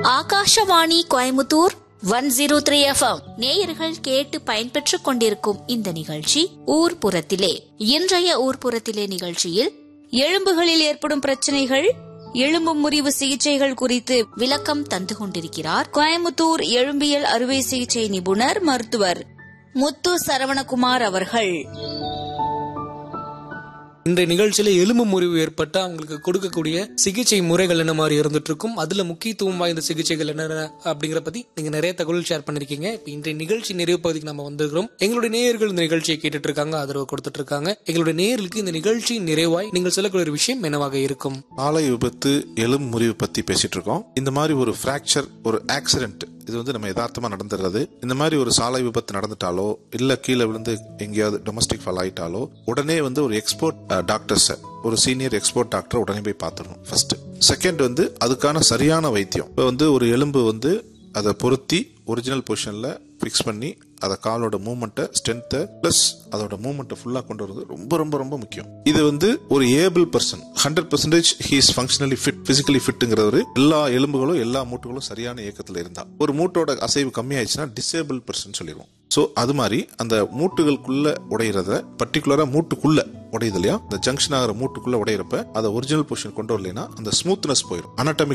Akashvani Coimbatore one zero three FM நேயர்கள் கேட்டு பயன்பெற்றுக் கொண்டிருக்கும் இந்த நிகழ்ச்சி ஊர்புறத்திலே இன்றைய ஊர்புறத்திலே நிகழ்ச்சியில் எலும்புகளில் ஏற்படும் பிரச்சனைகள் எலும்பு முறிவு சிகிச்சைகள் குறித்து விளக்கம் தந்து கொண்டிருக்கிறார் கோயமுத்தூர் எழும்பியல் அறுவை சிகிச்சை நிபுணர் மருத்துவர் முத்து சரவணகுமார் அவர்கள் இன்றைய நிகழ்ச்சியில எலும்பு முறிவு ஏற்பட்டா அவங்களுக்கு கொடுக்கக்கூடிய சிகிச்சை முறைகள் என்ன மாதிரி இருந்துட்டு இருக்கும் அதுல முக்கியத்துவம் வாய்ந்த சிகிச்சைகள் என்னென்ன அப்படிங்கிற பத்தி நீங்க நிறைய தகவல் ஷேர் பண்ணிருக்கீங்க இப்ப இன்றைய நிகழ்ச்சி நிறைவு பகுதிக்கு நம்ம வந்திருக்கிறோம் எங்களுடைய நேயர்கள் இந்த நிகழ்ச்சியை கேட்டுட்டு இருக்காங்க ஆதரவு கொடுத்துட்டு இருக்காங்க எங்களுடைய நேயர்களுக்கு இந்த நிகழ்ச்சி நிறைவாய் நீங்கள் சொல்லக்கூடிய ஒரு விஷயம் என்னவாக இருக்கும் ஆலை விபத்து எலும்பு முறிவு பத்தி பேசிட்டு இருக்கோம் இந்த மாதிரி ஒரு பிராக்சர் ஒரு ஆக்சிடென்ட் இது வந்து நம்ம யதார்த்தமா நடந்துடுறது இந்த மாதிரி ஒரு சாலை விபத்து நடந்துட்டாலோ இல்ல கீழே விழுந்து எங்கேயாவது டொமஸ்டிக் ஃபால் ஆயிட்டாலோ உடனே வந்து ஒரு எக்ஸ்போர்ட் டாக்டர்ஸ் ஒரு சீனியர் எக்ஸ்போர்ட் டாக்டர் உடனே போய் பார்த்துடணும் ஃபர்ஸ்ட் செகண்ட் வந்து அதுக்கான சரியான வைத்தியம் இப்போ வந்து ஒரு எலும்பு வந்து அதை பொருத்தி ஒரிஜினல் பொசிஷன்ல ஃபிக்ஸ் பண்ணி அதை காலோட மூவ்மெண்ட்டை ஸ்ட்ரென்த்தை பிளஸ் அதோட மூவ்மெண்ட்டை ஃபுல்லாக கொண்டு வரது ரொம்ப ரொம்ப ரொம்ப முக்கியம் இது வந்து ஒரு able person hundred percentage he's functionally fit physically ஃபிட்டுங்கிறவர் எல்லா எலும்புகளும் எல்லா மூட்டுகளும் சரியான இயக்கத்தில் இருந்தா ஒரு மூட்டோட அசைவு கம்மியாயிடுச்சுன்னா டிசேபிள் பர்சன் சொல்லிடுவோம் ஸோ அது மாதிரி அந்த மூட்டுகளுக்குள்ள உடையிறத பர்டிகுலரா மூட்டுக்குள்ள உடையுது இல்லையா இந்த ஜங்ஷன் ஆகிற மூட்டுக்குள்ள உடையிறப்ப அதை ஒரிஜினல் பொசிஷன் கொண்டு வரலைன்னா அந்த ஸ்மூத்னஸ் போயிடும் anatomic